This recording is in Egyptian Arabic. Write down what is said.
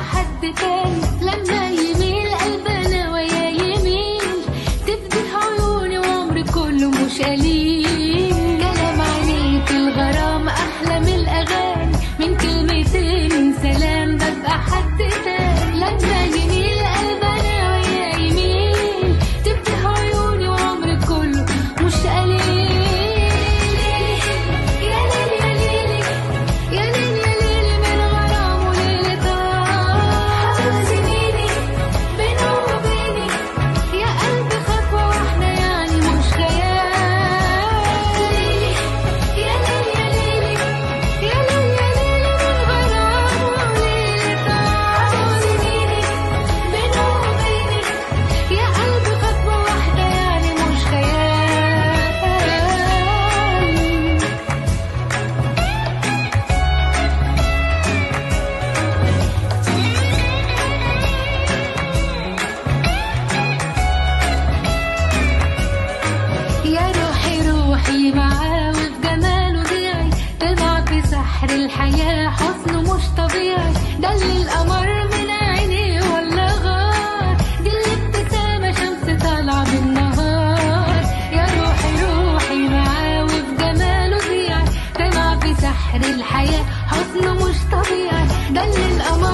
حد تاني لما يميل قلبنا ويا يميل تفتح عيوني وعمري كله مش قليل كلام عينيك الغرام احلى من الاغاني من كلمتين سلام ببقى حد تاني لما يميل قلبنا ويا يميل تفتح عيوني وعمري كله مش قليل يا ليل يا ليلي يا ليل يا ليلي من غرام وليلة طار سنيني بينه وبيني يا قلبي خطوة واحدة يعني مش خيال يا ليل يا ليلي يا ليل يا ليلي من غرام وليلة طار سنيني بينه وبيني يا قلبي خطوة واحدة يعني مش خيال يا روحي روحي معاه وفي جماله ضيعي طلع في سحر الحياة حسنه مش طبيعي ده اللي القمر من عينيه ولا غار دي الابتسامة شمس طالعة بالنهار يا روحي روحي معاه وفي جماله ضيعي طلع في سحر الحياة حسنه مش طبيعي ده اللي القمر